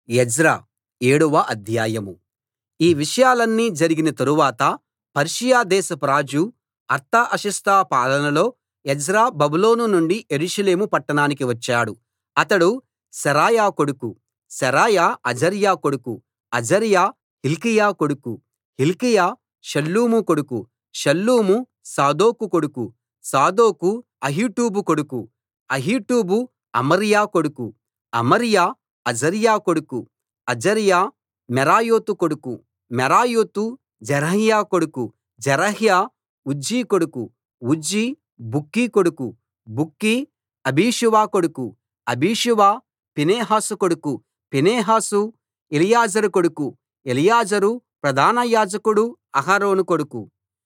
Ezra ఏడవ అధ్యాయం ఈ విషయాలన్నీ జరిగిన తరువాత పర్షియా దేశపు రాజు అర్తహషస్త పాలనలో ఎజ్రా బబులోను నుండి యెరూషలేము పట్టణానికి వచ్చాడు అతడు శెరాయా కొడుకు శెరాయా అజర్యా కొడుకు అజర్యా హిల్కీయా కొడుకు హిల్కీయా షల్లూము కొడుకు షల్లూము సాదోకు కొడుకు సాదోకు అహీటూబు కొడుకు అహీటూబు అమర్యా కొడుకు అమర్యా అజర్యా కొడుకు అజర్యా మెరాయోతు కొడుకు మెరాయోతు జెరహ్య కొడుకు జెరహ్య ఉజ్జీ కొడుకు ఉజ్జీ బుక్కీ కొడుకు బుక్కీ అబీషూవ కొడుకు అబీషూవ ఫీనెహాసు కొడుకు ఫీనెహాసు ఎలియాజరు కొడుకు ఎలియాజరు ప్రధాన యాజకుడు అహరోను కొడుకు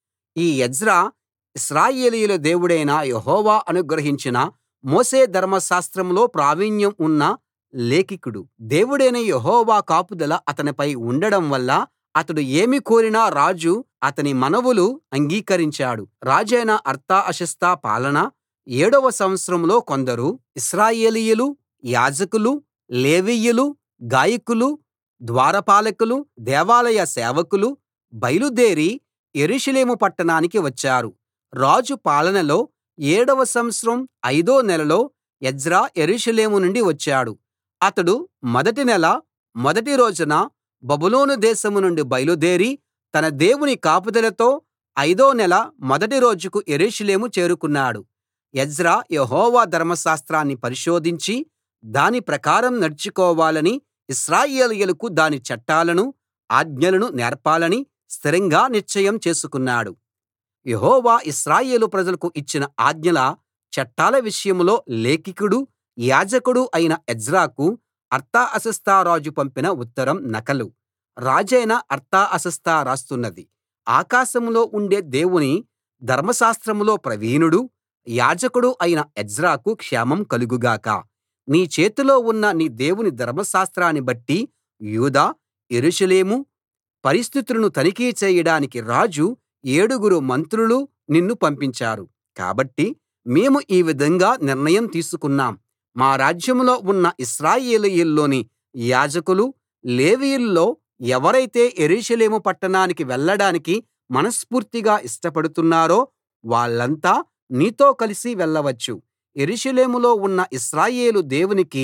ఈ ఎజ్రా ఇశ్రాయేలీయుల దేవుడైన యెహోవా అనుగ్రహించిన మోషే ధర్మశాస్త్రంలో ప్రావీణ్యం ఉన్న లేఖికుడు దేవుడైన యెహోవా కాపుదల అతనిపై ఉండడం వల్ల అతడు ఏమి కోరినా రాజు అతని మనవులు అంగీకరించాడు రాజైన అర్తహషస్త పాలన ఏడవ సంవత్సరంలో కొందరు ఇశ్రాయేలీయులు యాజకులు లేవీయులు గాయకులు ద్వారపాలకులు దేవాలయ సేవకులు బయలుదేరి యెరూషలేము పట్టణానికి వచ్చారు రాజు పాలనలో ఏడవ సంవత్సరం ఐదో నెలలో ఎజ్రా యెరూషలేము నుండి వచ్చాడు అతడు మొదటి నెల మొదటి రోజున బబులోను దేశం నుండి బయలుదేరి తన దేవుని కాపుదలతో ఐదో నెల మొదటి రోజుకు యెరూషలేము చేరుకున్నాడు ఎజ్రా యెహోవా ధర్మశాస్త్రాన్ని పరిశోధించి దాని ప్రకారం నడుచుకోవాలని ఇశ్రాయేలీయులకు దాని చట్టాలను ఆజ్ఞలను నేర్పాలని స్థిరంగా నిశ్చయం చేసుకున్నాడు యెహోవా ఇశ్రాయేలు ప్రజలకు ఇచ్చిన ఆజ్ఞల చట్టాల విషయంలో లేఖికుడు యాజకుడు అయిన ఎజ్రాకు అర్తహషస్త రాజు పంపిన ఉత్తరం నకలు రాజైన అర్తహషస్త రాస్తున్నది ఆకాశంలో ఉండే దేవుని ధర్మశాస్త్రంలో ప్రవీణుడు యాజకుడు అయిన ఎజ్రాకు క్షేమం కలుగు గాక నీ చేతిలో ఉన్న నీ దేవుని ధర్మశాస్త్రాన్ని బట్టి యూదా యెరూషలేము పరిస్థితులను తనిఖీ చేయడానికి రాజు ఏడుగురు మంత్రులు నిన్ను పంపించారు కాబట్టి మేము ఈ విధంగా నిర్ణయం తీసుకున్నాం మా రాజ్యంలో ఉన్న ఇశ్రాయేలీయుల్లోని యాజకులు లేవీయుల్లో ఎవరైతే యెరూషలేము పట్టణానికి వెళ్ళడానికి మనస్ఫూర్తిగా ఇష్టపడుతున్నారో వాళ్ళంతా నీతో కలిసి వెళ్ళవచ్చు యెరూషలేములో ఉన్న ఇశ్రాయేలు దేవునికి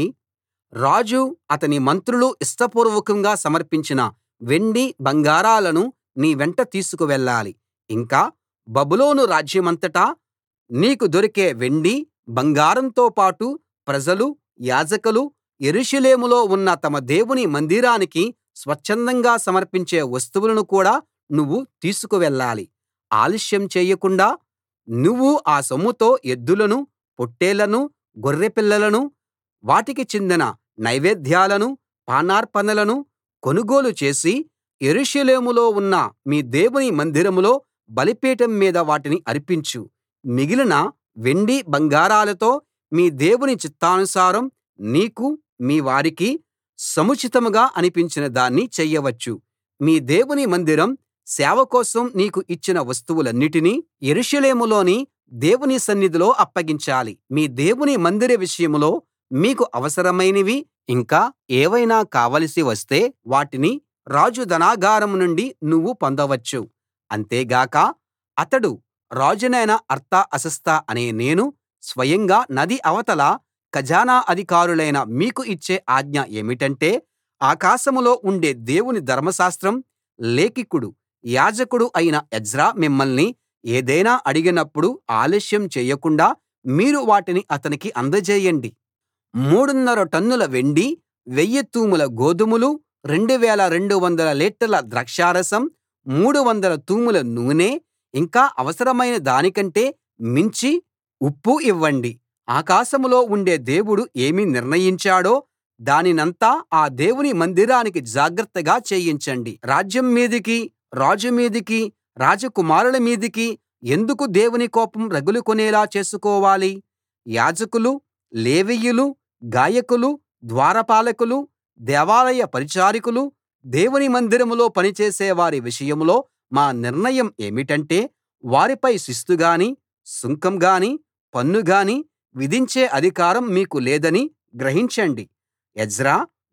రాజు అతని మంత్రులు ఇష్టపూర్వకంగా సమర్పించిన వెండి బంగారాలను నీ వెంట తీసుకు వెళ్ళాలి ఇంకా బబులోను రాజ్యమంతటా నీకు దొరికే వెండి బంగారంతో పాటు ప్రజలు యాజకులు యెరూషలేములో ఉన్న తమ దేవుని మందిరానికి స్వచ్ఛందంగా సమర్పించే వస్తువులను కూడా నువ్వు తీసుకు వెళ్ళాలి ఆలస్యం చేయకుండా నువ్వు ఆ సొమ్ముతో ఎద్దులను పొట్టేళ్లను గొర్రెపిల్లలను వాటికి చెందిన నైవేద్యాలను పానార్పణలను కొనుగోలు చేసి యెరూషలేములో ఉన్న మీ దేవుని మందిరంలో బలిపీఠం మీద వాటిని అర్పించు మిగిలిన వెండి బంగారాలతో మీ దేవుని చిత్తానుసారం నీకు మీ వారికి సముచితంగా అనిపించిన దాన్ని చెయ్యవచ్చు మీ దేవుని మందిరం సేవ కోసం నీకు ఇచ్చిన వస్తువులన్నిటినీ యెరూషలేములోని దేవుని సన్నిధిలో అప్పగించాలి మీ దేవుని మందిర విషయంలో మీకు అవసరమైనవి ఇంకా ఏవైనా కావలసి వస్తే వాటిని రాజు ధనాగారం నుండి నువ్వు పొందవచ్చు అంతేగాక అతడు రాజునైన అర్తహషస్త అనే నేను స్వయంగా నది అవతల ఖజానా అధికారులైన మీకు ఇచ్చే ఆజ్ఞ ఏమిటంటే ఆకాశంలో ఉండే దేవుని ధర్మశాస్త్రం లేఖికుడు యాజకుడు అయిన ఎజ్రా మిమ్మల్ని ఏదైనా అడిగినప్పుడు ఆలస్యం చేయకుండా మీరు వాటిని అతనికి అందజేయండి మూడున్నర టన్నుల వెండి వెయ్యి తూముల గోధుమలు రెండు వేల రెండు వందల లీటర్ల ద్రాక్షారసం మూడు వందల తూముల నూనె ఇంకా అవసరమైన దానికంటే మించి ఉప్పు ఇవ్వండి ఆకాశంలో ఉండే దేవుడు ఏమి నిర్ణయించాడో దానినంతా ఆ దేవుని మందిరానికి జాగ్రత్తగా చేయించండి రాజ్యం మీదికి రాజు మీదికి రాజకుమారుల మీదికి ఎందుకు దేవుని కోపం రగులుకొనేలా చేసుకోవాలి యాజకులు లేవీయులు గాయకులు ద్వారపాలకులు దేవాలయ పరిచారకులు దేవుని మందిరంలో పనిచేసే వారి విషయంలో మా నిర్ణయం ఏమిటంటే వారిపై శిస్తు గాని సుంకం గాని పన్ను గాని విధించే అధికారం మీకు లేదని గ్రహించండి ఎజ్రా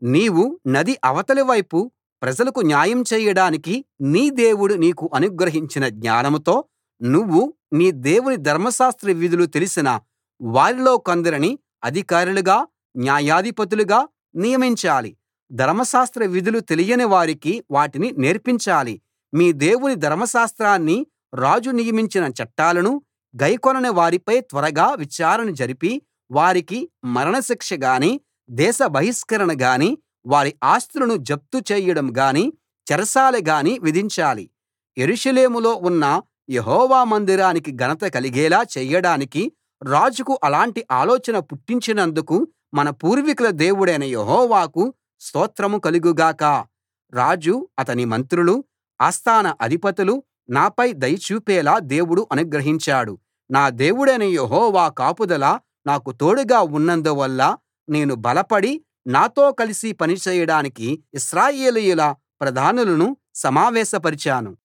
నీవు నది అవతలి వైపు ప్రజలకు న్యాయం చేయడానికి నీ దేవుడు నీకు అనుగ్రహించిన జ్ఞానంతో నువ్వు నీ దేవుని ధర్మశాస్త్ర విధులు తెలిసిన వారిలో కొందరిని అధికారులుగా న్యాయాధిపతులుగా నియమించాలి ధర్మశాస్త్ర విధులు తెలియని వారికి వాటిని నేర్పించాలి మీ దేవుని ధర్మశాస్త్రాన్ని రాజు నియమించిన చట్టాలను గైకొనని వారిపై త్వరగా విచారణ జరిపి వారికి మరణశిక్ష గానీ దేశ బహిష్కరణ గానీ వారి ఆస్తులను జప్తు చేయడం గానీ చెరసాల గానీ విధించాలి యెరూషలేములో ఉన్న యెహోవా మందిరానికి ఘనత కలిగేలా చేయడానికి రాజుకు అలాంటి ఆలోచన పుట్టించినందుకు మన పూర్వీకుల దేవుడైన యెహోవాకు స్తోత్రం కలుగు గాక రాజు అతని మంత్రులు ఆస్థాన అధిపతులు నాపై దయ చూపేలా దేవుడు అనుగ్రహించాడు నా దేవుడైన యెహోవా కాపుదల నాకు తోడుగా ఉన్నందువల్ల నేను బలపడి నాతో కలిసి పని చేయడానికి ఇశ్రాయేలీయుల ప్రధానులను సమావేశపరిచాను